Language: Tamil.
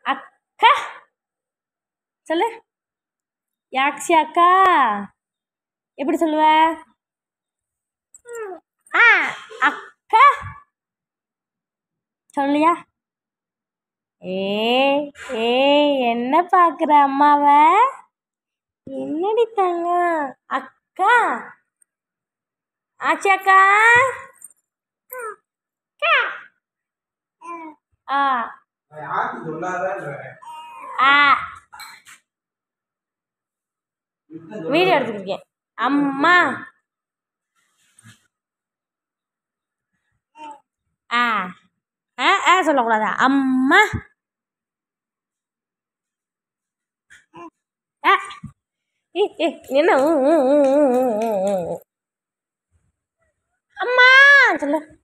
அக்கா சொல்லு யாக்ஷி அக்கா எப்படி சொல்லுவ ஆ அக்கா சொல்லியா ஏ ஏ என்ன பார்க்குற அம்மாவை என்னடி தங்கம் அக்கா ஆச்சி அக்கா அக்கா. ஆ யாருக்கு சொல்லாதன்ற ஆ வீடியோ எடுத்துக்கிருக்கேன் அம்மா ஆ ஆ ஆ சொல்லக்கூடாதா அம்மா ஆ ஏ ஏ என்ன ஊ, ஊ, ஊ, ஊ, ஊ, ஊ, ஊ. அம்மா சொல்லு